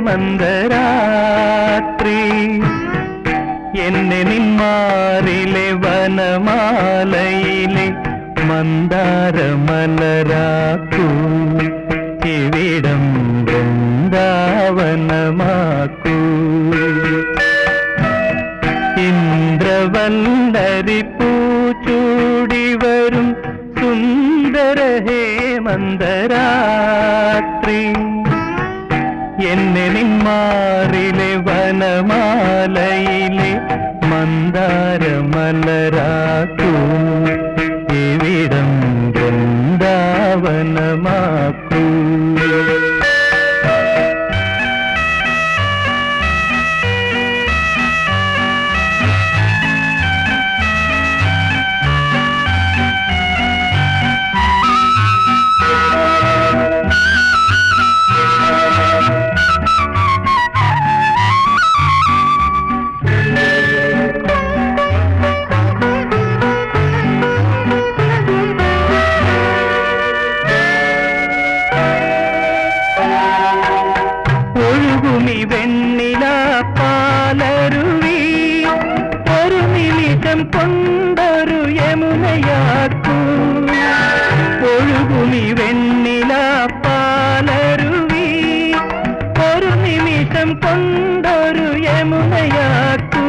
മന്ദരാത്രി എന്നെ നിന്മാറിലെ വനമാലയിലെ മന്ദാരമലരാക്കൂ ഇവിടം വൃന്ദാവനമാക്കൂ ഇന്ദ്രവല്ലരി പൂച്ചൂടി വരും സുന്ദര ഹേമന്തരാത്രി എന്നെ നിന്മാറിലെ വനമാലയിലെ മന്ദാരമലരാക്കൂ ഇവിടം വൃന്ദാവനമാക്കൂ ഒഴുകുമി വെണ്ണില പാലരുവി ഒരു നിമിഷം കൊണ്ടൊരു യമുനയാക്കൂ ഒഴുകുമി വെണ്ണില പാലരുവി ഒരു നിമിഷം കൊണ്ടൊരു യമുനയാക്കൂ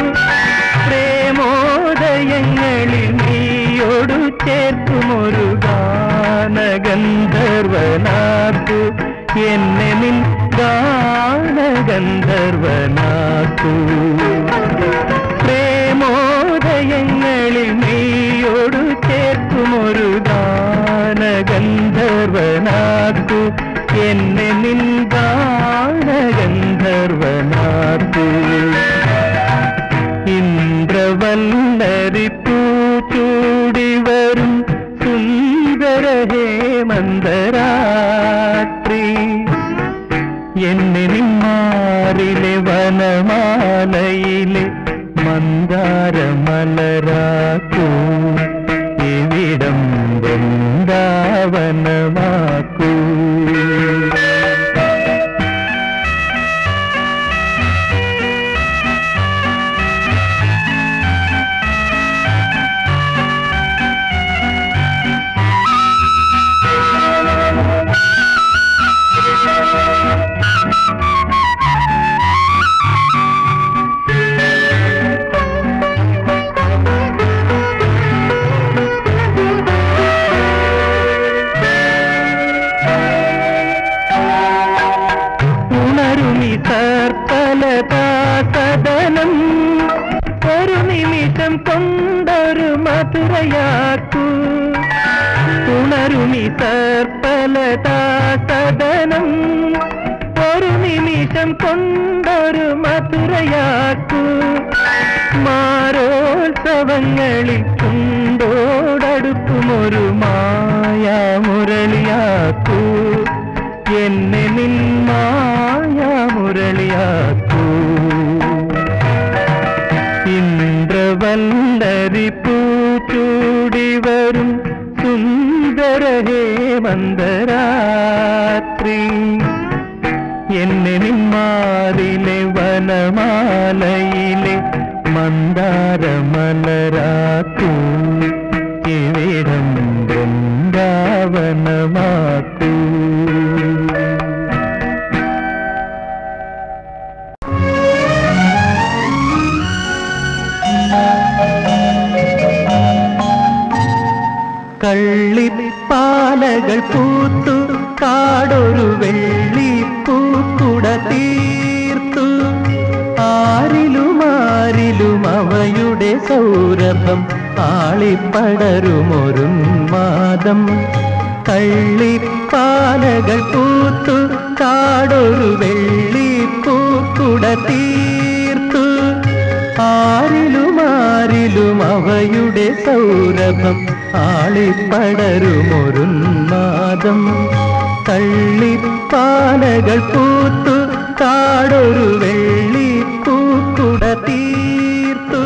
പ്രേമോദയങ്ങളിൽ നീയോടു ചേർക്കുമൊരു ഗാനഗന്ധർവനാക്കു എന്നെ നിൻ ഗാനഗന്ധർവനാക്കു പ്രേമോദയങ്ങളിൽ നീയോടു ചേർക്കുമൊരു ഗാനഗന്ധർവനാക്കു എന്നെ നിൻ ഗാനഗന്ധർവനാക്കു ഇന്ദ്രവല്ലരി പൂച്ചൂടി വരും സുന്ദര ഹേമന്തരാത്രി എന്നെ നിന്മാറിലെ വനമാലയിലെ മന്ദാരമലരാക്കൂ ഇവിടം വൃന്ദാവനമാക്കൂ ഉണരുമി സർപ്പലതാസദനം ഒരു നിമിഷം കൊണ്ടൊരു മധുരയാക്കൂ ഉണരുമി സർപ്പലതാസദനം ഒരു നിമിഷം കൊണ്ടൊരു മധുരയാക്കൂ മാരോത്സവങ്ങളിൽ ചുണ്ടോടടുക്കുമൊരു മായാമുരളിയാക്കൂ എന്നെ നിൻ മായാമുരളിയാക്കൂ ഇന്ദ്രവല്ലരി പൂച്ചൂടി വരും സുന്ദര ഹേമന്തരാത്രി എന്നെ നിന്മാറിലെ വനമാലയിലെ മന്ദാരമലരാക്കൂ ഇവിടം വൃന്ദാവനമാക്കൂ കള്ളിപ്പാലകൾ പൂത്തു കാടൊരു വെള്ളിപ്പൂക്കുട തീർത്തു ആരിലും ആരിലും അവയുടെ സൗരഭം ആളിപ്പടരുമൊരുന്മാദം കള്ളിപ്പാലകൾ പൂത്തു കാടൊരു വെള്ളിപ്പൂക്കുട തീർത്തു ആരിലും ആരിലും അവയുടെ സൗരഭം ആളിപ്പടരുമൊരുന്മാദം കള്ളിപ്പാലകൾ പൂത്തു കാടൊരു വെള്ളിപ്പൂക്കുട തീർത്തു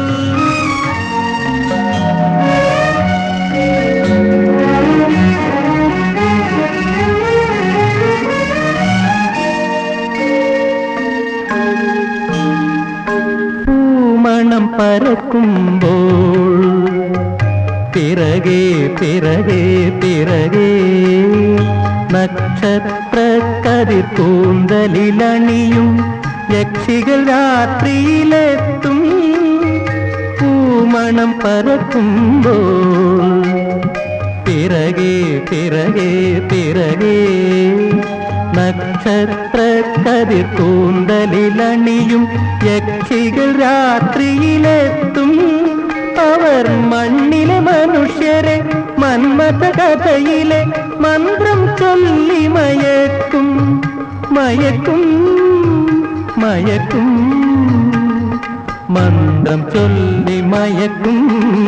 പറക്കുമ്പോൾ പിറകെ പിറകെ പിറകെ നക്ഷത്രക്കതിർ കൂന്തലിലണിയും യക്ഷികൾ രാത്രിയിലെത്തും പൂമണം പറക്കുമ്പോൾ പിറകെ പിറകെ പിറകെ നക്ഷത്രക്കതിർ കൂന്തലിലണിയും യക്ഷികൾ രാത്രിയിലെത്തും അവർ മണ്ണിലെ മനുഷ്യരെ മന്മഥ കഥയിലെ മന്ത്രം ചൊല്ലി മയക്കും മയക്കും മയക്കും മന്ത്രം ചൊല്ലി മയക്കും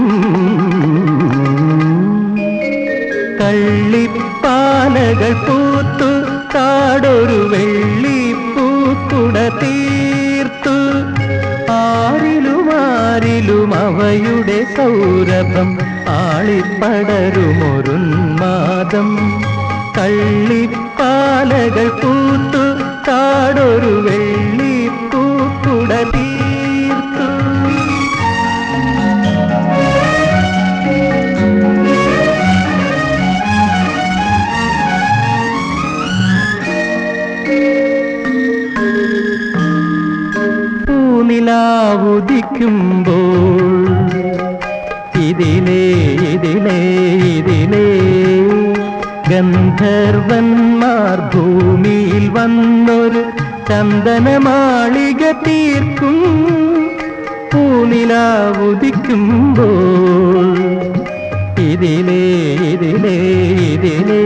കള്ളിപ്പാലകൾ പൂത്തു കാടൊരു വെള്ളിപ്പൂക്കുട തീർത്തു ആരിലും ആരിലും അവയുടെ സൗരഭം ആളിപ്പടരുമൊരുന്മാദം കള്ളിപ്പാലകൾ പൂത്തു കാടൊരു വെള്ളിപ്പൂക്കുട തീർത്തു പൂനിലാവുദിക്കുമ്പോൾ ഇതിലേ ഇതിലേ ഇതിലേ ഗന്ധർവന്മാർ ഭൂമിയിൽ വന്നൊരു ചന്ദനമാളിക തീർക്കും പൂനിലാവുദിക്കുമ്പോൾ ഇതിലേ ഇതിലേ ഇതിലേ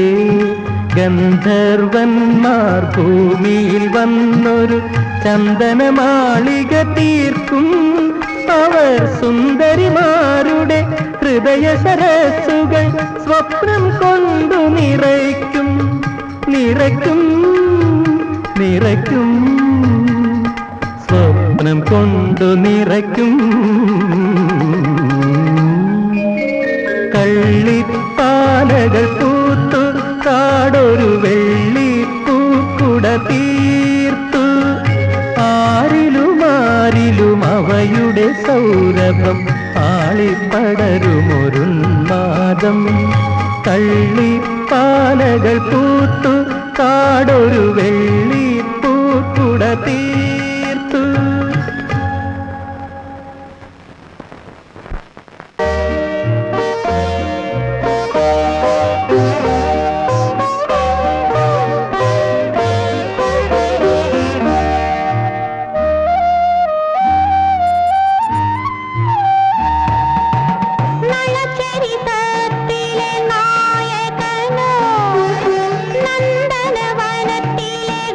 ഗന്ധർവന്മാർ ഭൂമിയിൽ വന്നൊരു ചന്ദനമാളിക തീർക്കും അവർ സുന്ദരിമാരുടെ ഹൃദയ സരസ്സുകൾ സ്വപ്നം കൊണ്ടു നിറയ്ക്കും നിറയ്ക്കും നിറയ്ക്കും സ്വപ്നം കൊണ്ടു നിറയ്ക്കും കള്ളിപ്പാലകൾ പൂത്തു കാടൊരു വെള്ളിപ്പൂക്കുട തീർത്തു ആരിലും ആരിലും അവയുടെ സൗരഭം ആളിപ്പടരുമൊരുന്മാദം കള്ളിപ്പാലകൾ പൂത്തു കാടൊരു വെള്ളിപ്പൂക്കുട തീർത്തു നളചരിതത്തിലെ നായകനോ നന്ദനവനത്തിലെ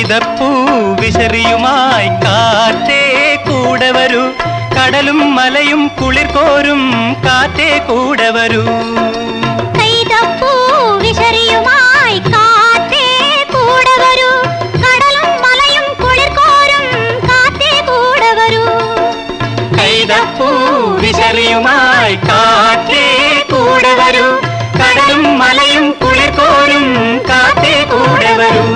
കൈതപ്പൂ വിശറിയുമായി കാറ്റേ കൂടെ വരൂ കടലും മലയും കുളിർ കോരും കാറ്റേ കൂടെ വരൂ കൈതപ്പൂ വിശറിയുമായി കാറ്റേ കൂടെ വരൂ കടലും മലയും കുളിർ കോരും കാറ്റേ കൂടെ വരൂ കൈതപ്പൂ വിശറിയുമായി കാറ്റേ കൂടെ വരൂ കടലും മലയും കുളിർ കോരും കാറ്റേ കൂടെ വരൂ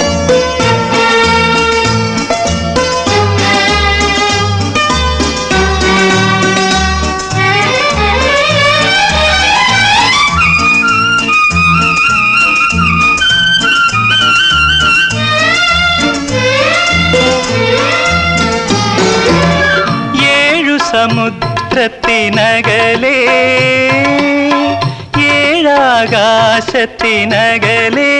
ഏഴു സമുദ്രത്തിനകലേ ഏഴാകാശത്തിനകലേ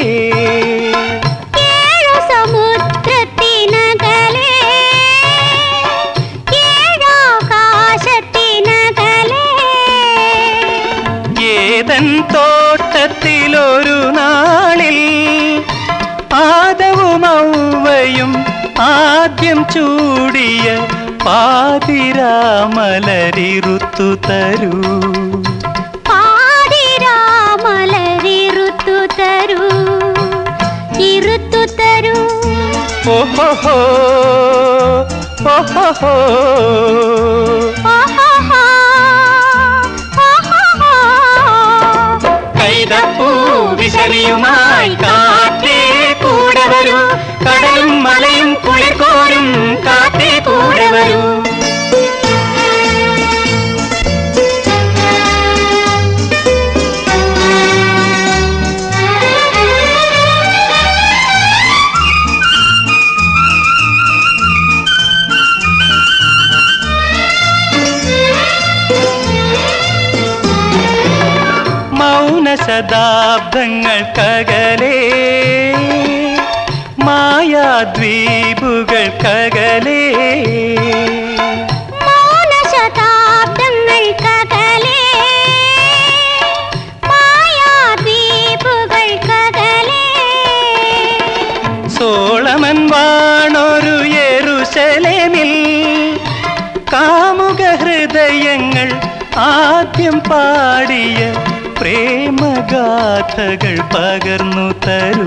ഏഴു സമുദ്രത്തിനകലേ ഏഴാകാശത്തിനകലേ ഏതൻ തോട്ടത്തിലൊരു നാളിൽ ആദവും ഔവയും ആദ്യം ചൂടിയ പാതിരാമലരിറുത്തു തരൂ പാതിരാമലരിറുത്തു തരൂ ഇരുത്തു തരൂ ഓഹോ ഓഹോ ഓഹോഹോ, ഓഹോഹോ. കൈതപ്പൂ വിശറിയുമായി കാറ്റേ കൂടെ വരൂ കടലും മലയും കുളിർ കോരും കാറ്റേ കൂടെ വരൂ മൗന ശതാബ്ദങ്ങൾക്കകലേ മായാദ്വീപുകൾക്കകലേ മൗനശതാബ്ദങ്ങൾക്കകലേ, മായാദ്വീപുകൾക്കകലേ. സോളമൻ വാണൊരു യെരുശലേമിൽ കാമുക ഹൃദയങ്ങൾ ആദ്യം പാടിയ പ്രേമഗാഥകൾ പകർന്നു തരൂ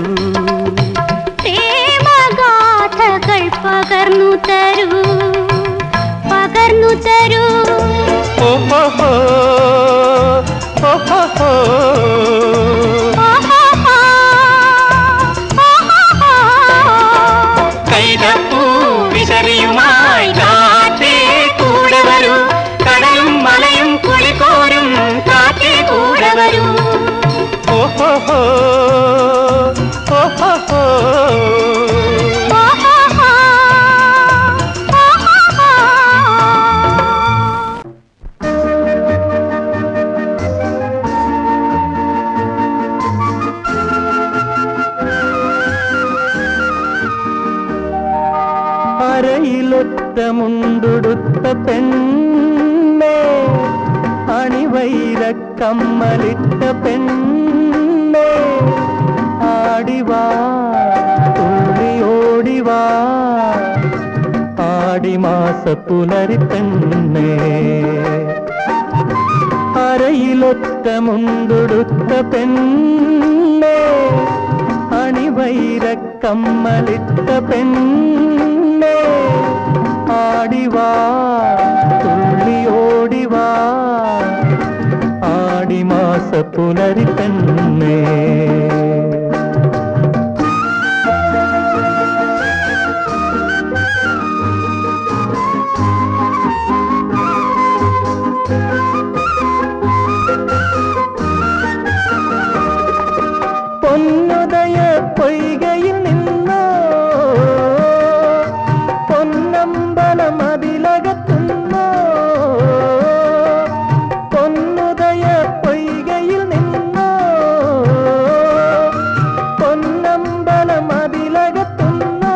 പ്രേമഗാഥകൾ പകർന്നു തരൂ പകർന്നു തരൂ ഓഹോ ഓഹോ ഓഹോഹോ, ഓഹോഹോ. കൈതപ്പൂ വിശറിയുമായി കാറ്റേ കൂടെ വരൂ കടലും മലയും കുളിക്കോരും കാറ്റേ കൂടെ വരൂ ഓഹോ ഓഹോ ഓഹോഹോ, ഓഹോഹോ. അരയിലൊത്ത മുണ്ടുടുത്ത പെണ്ണേ അണിവൈര കമ്മലിട്ട പെണ്ണേ ആടിവാ തുള്ളി ഓടിവാ ആടിമാസ പുലരി പെണ്ണേ അരയിലൊത്ത മുണ്ടുടുത്ത പെണ്ണേ അണിവൈര കമ്മലിട്ട പെണ്ണേ ആടിവാ തുള്ളി ഓടിവാ ആടിമാസ പുലരി പെണ്ണേ പൊന്നുദയ പൊയ്കയിൽ നിന്നോ പൊന്നമ്പലം അതിലകത്തുന്നോ പൊന്നുദയ പൊയ്കയിൽ നിന്നോ പൊന്നമ്പലം അതിലകത്തുന്നോ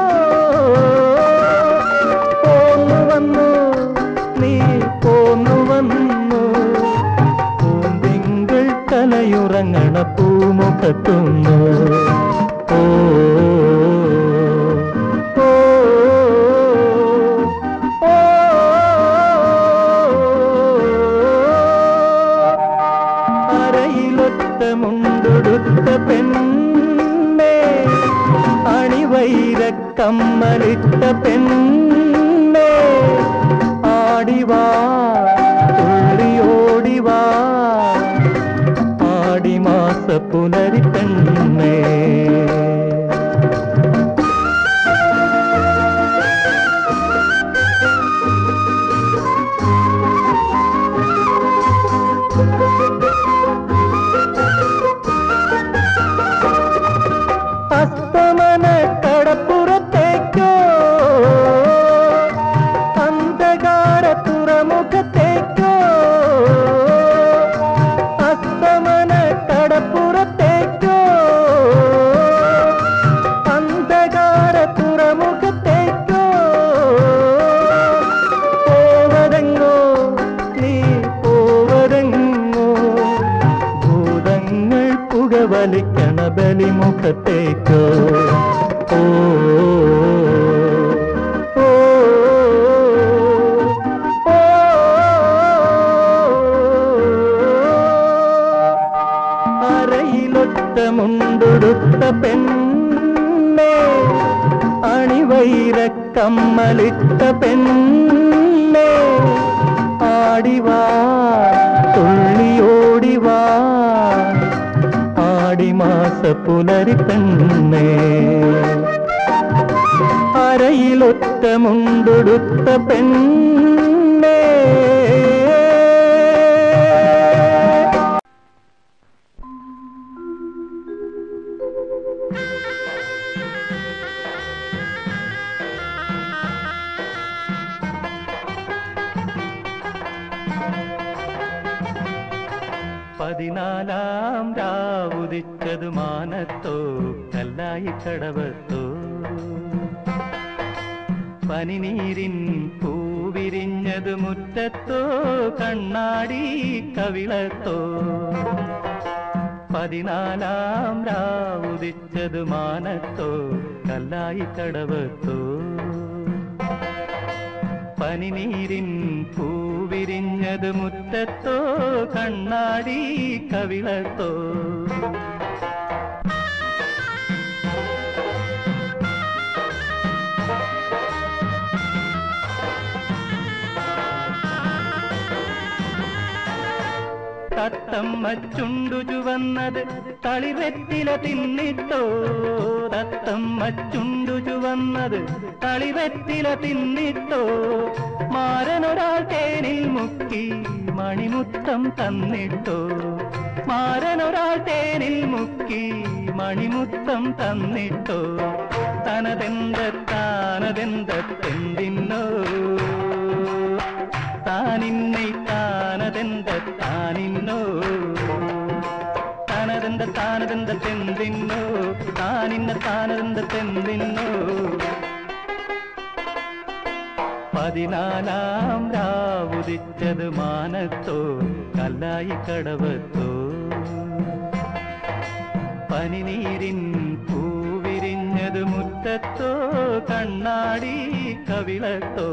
പോന്നു വന്നു നീ പോന്നു വന്നു പൂന്തിങ്കൾ തലയുറങ്ങണ പൂമുഖത്തുന്നു ഓ മുണ്ടുടുത്ത പെണ്ണേ അണിവൈര കമ്മലിട്ട പെണ്ണേ ആടിവാ തുള്ളിയോടിവാ ആടിമാസ പുലരി പെണ്ണേ അസ്തമന കടപ്പുറത്തേക്കോ അന്ധകാര തുറമുഖത്തേക്കോ അസ്തമന കടപ്പുറത്തേക്കോ അന്ധകാര തുറമുഖത്തേക്കോ പോവതെങ്ങോ നീ പോവതെങ്ങോ ഭൂതങ്ങൾ പുകവലിക്കണ ബലിമുഖത്തേക്കോ ഓ ഓ, ഓ, അരയിലൊത്ത മുണ്ടുടുത്ത പെണ്ണേ അണിവൈര കമ്മലിട്ട പെണ്ണേ ആടിവാ തുള്ളിയോടിവാ ആടിമാസ പുലരി പെണ്ണേ അരയിലൊത്ത മുണ്ടുടുത്ത പെണ്ണേ പതിനാലാം രാവുദിച്ചതു മാനത്തോ കല്ലായി കടവത്തോ പനിനീരിൻ പൂവിരിഞ്ഞതു മുറ്റത്തോ കണ്ണാടി കവിളത്തോ പതിനാലാം രാവുദിച്ചതു മാനത്തോ കല്ലായി കടവത്തോ പനിനീരിൻ പൂവിരിഞ്ഞത് മുറ്റത്തോ കണ്ണാടി കവിളത്തോ തത്തമ്മ ചുണ്ടു ചുവന്നത് തളിവെറ്റില തിന്നിട്ടോ തത്തമ്മ ചുണ്ടു ചുവന്നത് തളിവെറ്റില തിന്നിട്ടോ മാരനൊരാൾ തേനിൽ മുക്കി മണിമുത്തം തന്നിട്ടോ മാരനൊരാൾ തേനിൽ മുക്കി മണിമുത്തം തന്നിട്ടോ തനതെന്ത താനതെന്തെന്തിന്നോ താനിന്നെ താനതെന്ത താനിന്നോ താനതെന്ത താനതെന്ത തെന്തിന്നോ താനിന്ന താനതെന്ത തെന്തിന്നോ പതിനാലാം രാവുദിച്ചത് മാനത്തോ കല്ലായി കടവത്തോ പനിനീരിൻ പൂവിരിഞ്ഞത് മുറ്റത്തോ കണ്ണാടി കവിളത്തോ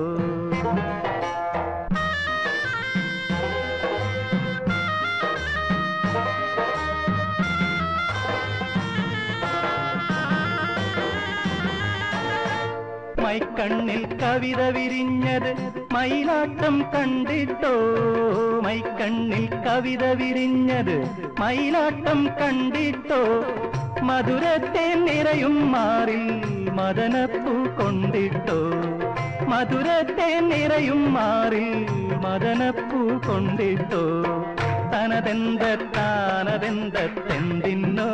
മൈക്കണ്ണിൽ കവിത വിരിഞ്ഞത് മയിലാട്ടം കണ്ടിട്ടോ മൈക്കണ്ണിൽ കവിത വിരിഞ്ഞത് മയിലാട്ടം കണ്ടിട്ടോ മധുരത്തെ നിറയും മാറിൽ മദനപ്പൂ കൊണ്ടിട്ടോ മധുരത്തെ നിറയും മാറിൽ മദനപ്പൂ കൊണ്ടിട്ടോ തനതെന്ത താനതെന്തെന്തിന്നോ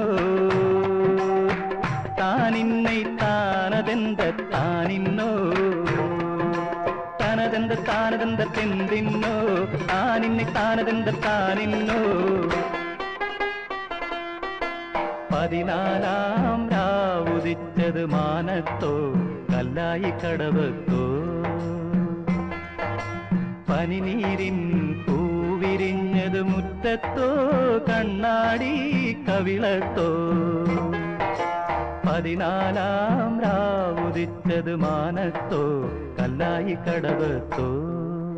താനിന്നെ താനതെന്ത താനിന്നോ താനതെന്ത താനതെന്ത തെന്തിന്നോ താനിന്നെ താനതെന്ത താനിന്നോ പതിനാലാം രാവുദിച്ചത് മാനത്തോ കല്ലായി കടവത്തോ പനിനീരിൻ പൂവിരിഞ്ഞത് മുറ്റത്തോ കണ്ണാടി കവിളത്തോ പതിനാലാം രാവുദിച്ചത് മാനത്തോ കല്ലായി കടവത്തോ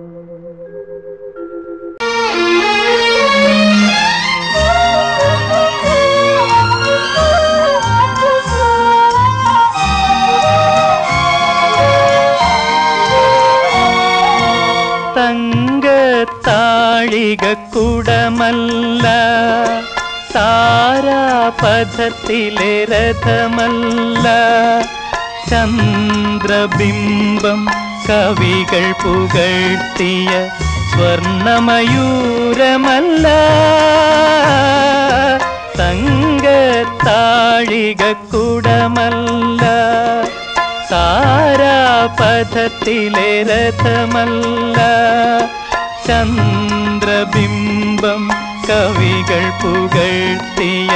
Thank you. കുടമല്ല താരാപഥത്തിലെ രഥമല്ല ചന്ദ്രബിംബം കവികൾ പുകഴ്ത്തിയ സ്വർണമയൂരമല്ല തങ്കത്താഴിക കുടമല്ല താരാപഥത്തിലെ രഥമല്ല ചന്ദ്രബിംബം കവികൾ പുകഴ്ത്തിയ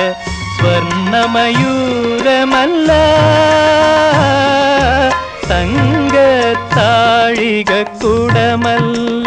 സ്വർണമയൂരമല്ല തങ്കത്താഴിക കുടമല്ല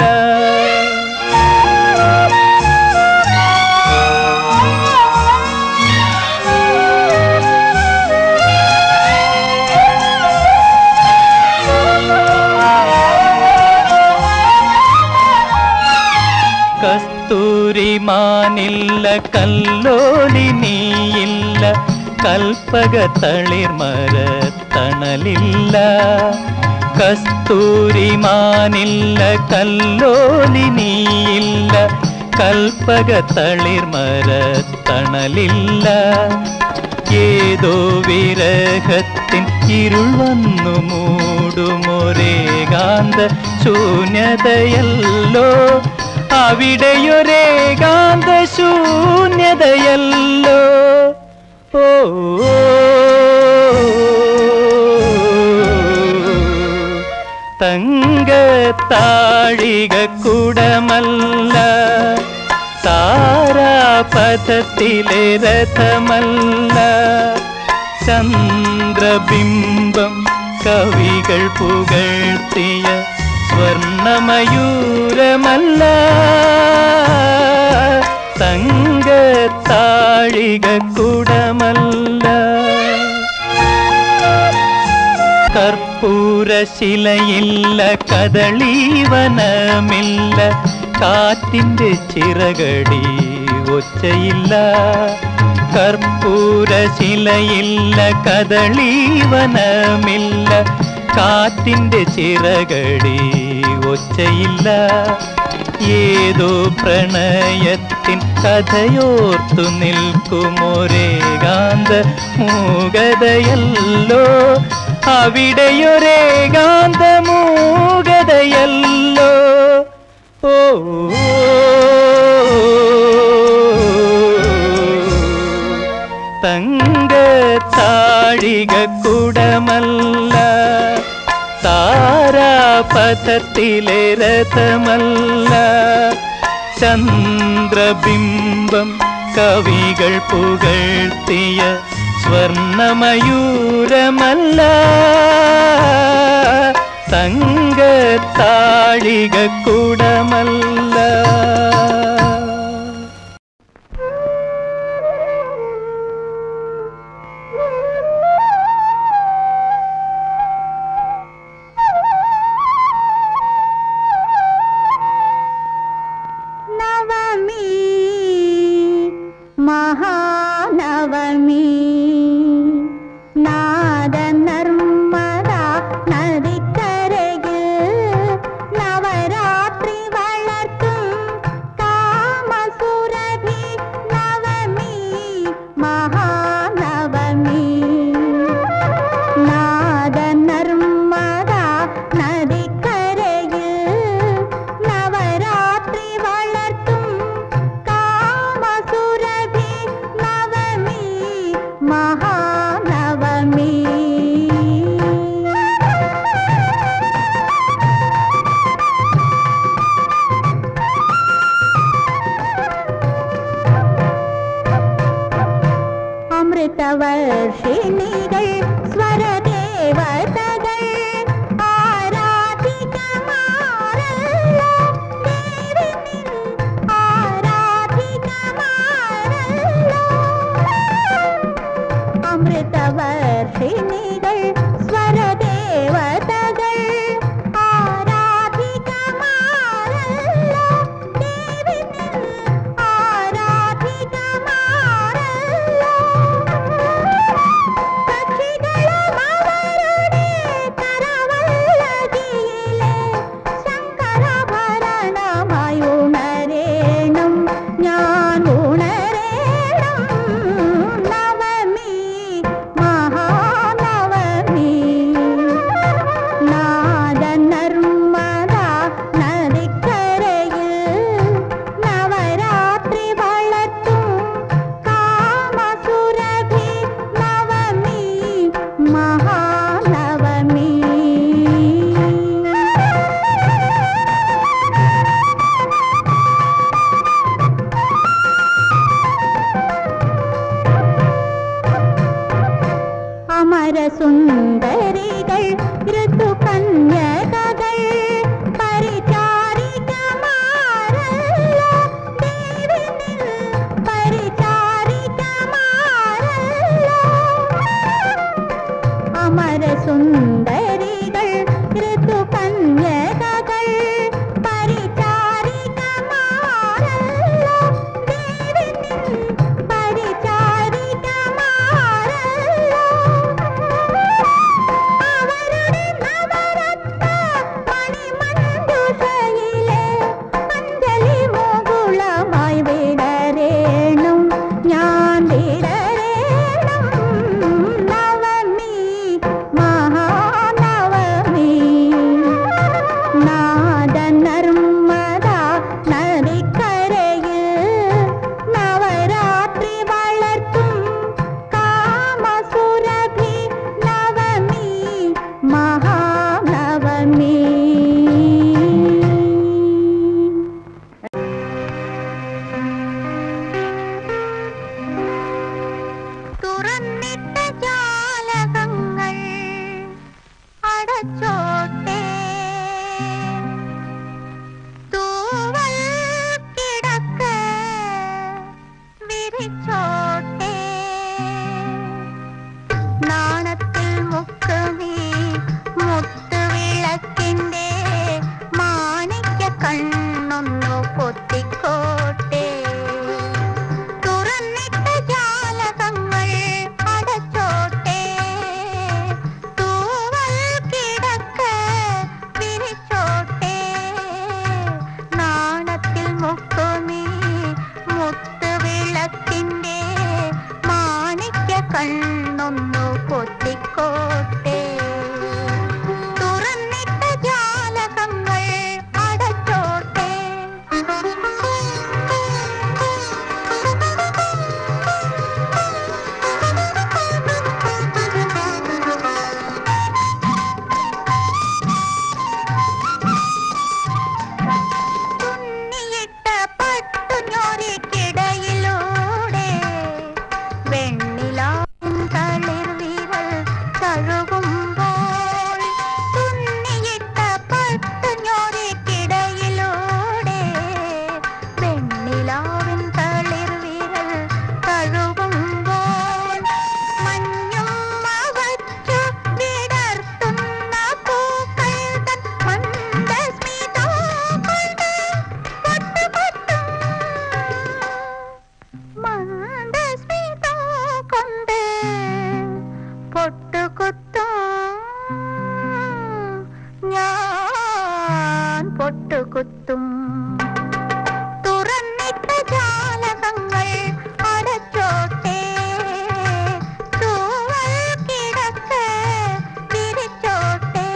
കസ്തൂരിമാനില്ല കല്ലോലിനിയില്ല കൽപ്പക തളിർമരത്തണലില്ല കസ്തൂരിമാനില്ല കല്ലോലിനിയില്ല കൽപ്പക തളിർമരത്തണലില്ല ഏതോ വിരഹത്തിൻ ഇരുൾ വന്നു മൂടുമൊരേകാന്ത ശൂന്യതയല്ലോ അവിടെയൊരേകാന്ത ശൂന്യതയല്ലോ ഓ തങ്കത്താഴിക കുടമല്ല താരാപഥത്തിലെ രഥമല്ല ചന്ദ്രബിംബം കവികൾ പുകഴ്ത്തിയ സ്വർണമയൂരമല്ല തങ്കത്താഴിക കുടമല്ല കർപ്പൂരശിലയില്ല കദളീവനമില്ല കാറ്റിന്റെ ചിറകടി ഒച്ചയില്ല കർപ്പൂരശിലയില്ല കദളീവനമില്ല കാറ്റിന്റെ ചിറകടി ഒച്ചയില്ല ഏതോ പ്രണയത്തിൻ കഥയോർത്തു നിൽക്കുമൊരേകാന്ത മൂകതയല്ലോ അവിടെയൊരേകാന്ത മൂകതയല്ലോ ഓ തങ്കത്താഴിക കുടമല്ല താരാപഥത്തിലെ രഥമല്ല ചന്ദ്രബിംബം കവികൾ പുകഴ്ത്തിയ സ്വർണമയൂരമല്ല തങ്കത്താഴിക കുടമല്ല നവമി മഹാനവമി നാദ നർമ്മദ നദിക്കരയിൽ നവരാത്രി വളർത്തും കാമസുരഭി നവമി മഹാനവമി നാദ നർമ്മദ നദിക്കരയിൽ നവരാത്രി വളർത്തും കാമസുരഭി നവമി മഹാനവമി അമൃതവർഷിണികൾ സ്വരദേവതകൾ ആരാധികമാരല്ലോ ദേവിനിൻ ആരാധികമാരല്ലോ അമൃതവർഷിണികൾ സ്വരദേവതകൾ ആരാധികമാരല്ലോ ദേവിനിൻ ആരാധികമാരല്ലോ സഖികളും അവരുടെ അമരസുന്ദരികൾ ഋതുകന്യകകൾ പരിചാരികമാരല്ല ദേവിനിൽ പരിചാരികമാരല്ല അമരസുന്ദരികൾ ഋതുകന്യകകൾ പരിചാരികമാരല്ല ദേവിനിൽ പരിചാരികമാരല്ല അവരുടെ നവരത്ന മണിമഞ്ജുഷയിലെ അഞ്ജലി മുകുളമായി വിടരേണം ഞാൻ വിടരേണം നവമി മഹാനവമി നാദനർമ്മദ നദിക്കരയിൽ നവരാത്രി വളർത്തും കാമസുരഭി നവമി മഹാനവമി തുറന്നിട്ട ജാലകങ്ങൾ അടച്ചോട്ടെ തൂവൽ കിടക്ക വിരിച്ചോട്ടെ നാണത്തിൽ മുക്ക് നീ മുത്തുവിളക്കിന്റെ മാണിക്യ കണ്ണൊന്നു പൊത്തിക്കോട്ടെ തുറന്നിട്ട ജാലകങ്ങൾ അടച്ചോട്ടെ തൂവൽ കിടക്ക വിരിച്ചോട്ടെ നാണത്തിൽ മുക്കുമീ മുത്തുവിളക്കിന്റെ മാണിക്യ കണ്ണൊന്നു പൊത്തിക്കോട്ടെ തുറന്നിട്ട ജാലകങ്ങൾ അടച്ചോട്ടെ തുന്നിയിട്ട പട്ടുഞ്ഞോരിക്കിടയിലൂടെ വെണ്ണിലാവിൻ തളിർ വിരൽ തഴുകുമ്പോൾ തുന്നിയിട്ട പട്ടുഞ്ഞോരിക്കിടയിലൂടെ വെണ്ണിലാവിൻ തളിർ വിരൽ തഴുകുമ്പോൾ മഞ്ഞും മവച്ചു വിടർത്തുന്ന പൂക്കൾ തൻ മന്ദസ്മിതം കൊണ്ട് പൊട്ടുപൊട്ടും മന്ദസ്മിതം കൊണ്ട് പൊട്ടുകുത്തും ഞാൻ പൊട്ടുകുത്തും തുറന്നിട്ട ജാലകങ്ങൾ അടച്ചോട്ടെ തൂവൽ കിടക്ക വിരിച്ചോട്ടെ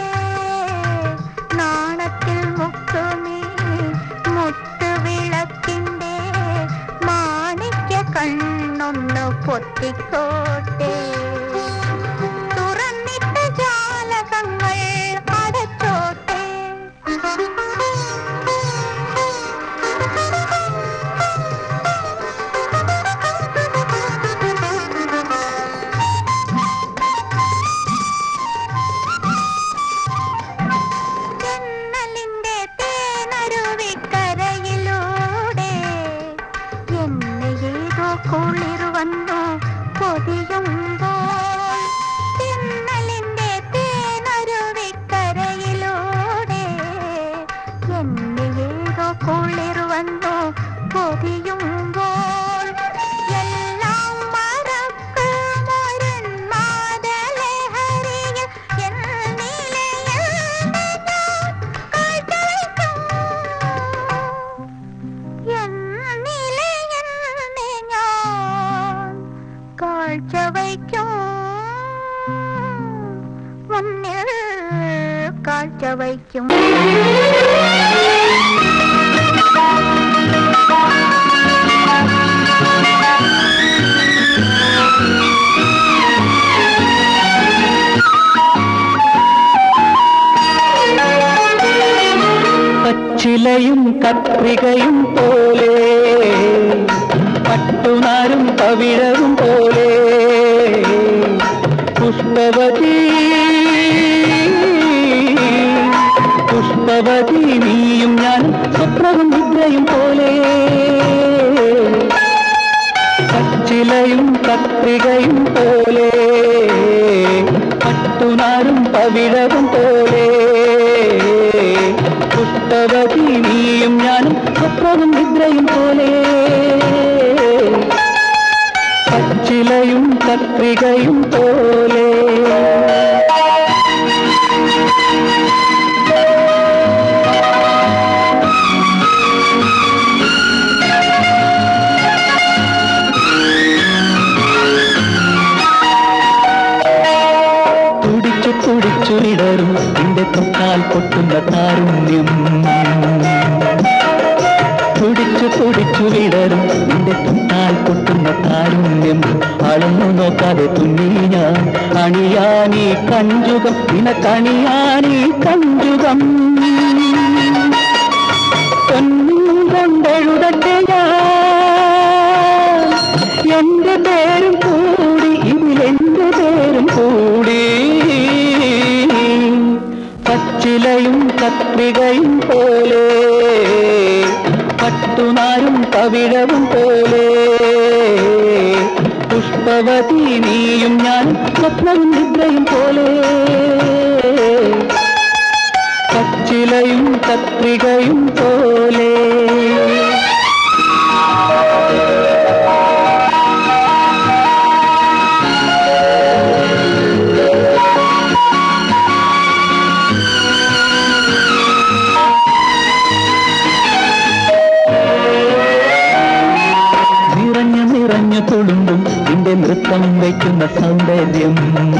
നാണത്തിൽ മുക്കുമീ മുത്തുവിളക്കിന്റെ മാണിക്യ കണ്ണൊന്നു പൊത്തിക്കോട്ടെ തുറന്നിട്ട ജാലകങ്ങൾ അടച്ചോട്ടെ തെന്നലിന്റെ തേനരുവിക്കരയിലൂടെ എന്നെ ഏതോ കുളിർ വന്നു പൊതിയുമ്പോൾ തെന്നലിന്റെ തേനരുവിക്കരയിലൂടെ എന്നെ ഏതോ കുളിർ വന്നു പൊതിയുമ്പോൾ എല്ലാം മറക്കുമൊരുന്മാദലഹരിയിൽ എന്നിലയിൽ ഞാൻ കാഴ്ചവയ്ക്കും. എന്നിലയിൽ ഞാൻ കാഴ്ച വയ്ക്കും മുന്നിൽ കാഴ്ച വയ്ക്കും പച്ചിലയും കത്രികയും പോലെ പട്ടുനാരും പവിഴവും പോലെ പുഷ്പ പുഷ്പവതി പുഷ്പവതി നീയും ഞാനും സ്വപ്നവും നിദ്രയും പോലെ പച്ചിലയും കത്രികയും പോലെ പട്ടുനാരും പവിഴവും പോലെ പുഷ്പവതി നീയും ഞാനും സ്വപ്നവും നിദ്രയും പോലെ പച്ചിലയും കത്രികയും പോലെ തുടിച്ചു തുടിച്ചു ഇടറും നിന്റെ തൊട്ടാൽ പൊട്ടുന്ന താരുണ്യം തുടിച്ചു തുടിച്ചു വിടരും നിന്റെ തൊട്ടാൽ പൊട്ടുന്ന താരുണ്യം അളന്നു നോക്കാതെ തുന്നി ഞാൻ അണിയാനീ കഞ്ചുകം നിനക്കണിയാനീ കഞ്ചുകം പൊന്നും കൊണ്ടെഴുതട്ടെ ഞാൻ എന്റെ പേരും കൂടി ഇതിലെന്റെ പേരും കൂടി പച്ചിലയും കത്രികയും പോലെ പട്ടുനാരും പവിഴവും പോലെ പുഷ്പവതി നീയും ഞാൻ സ്വപ്നവും നിദ്രയും പോലെ പച്ചിലയും കത്രികയും പോലെ നിറഞ്ഞു നിറഞ്ഞു തുളുമ്പും നിന്റെ നൃത്തം വയ്ക്കുന്ന സൗന്ദര്യം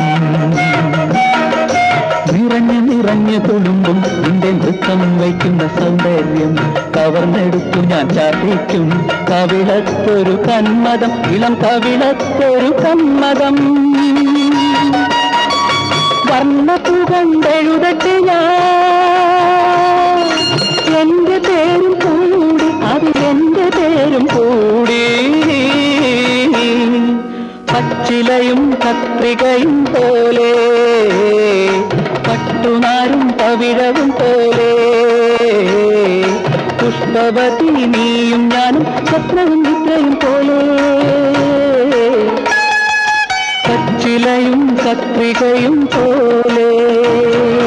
നിറഞ്ഞു നിറഞ്ഞു തുളുമ്പും നിന്റെ നൃത്തം വയ്ക്കുന്ന സൗന്ദര്യം കവർന്നെടുത്തു ഞാൻ ചാട്ടിക്കും കവിളത്തൊരു കന്മതം ഇളം കവിളത്തൊരു കന്മതം വർണ്ണപ്പൂ കണ്ടെഴുതട്ടെ ഞാൻ എന്റെ പേരും കൂടി അത് എന്റെ പേരും കൂടി പച്ചിലയും കത്രികയും പോലെ പട്ടുനാരും പവിഴവും പോലെ പുഷ്പവതി നീയും ഞാനും സ്വപ്നവും നിദ്രയും പോലെ പച്ചിലയും കത്രികയും പോലെ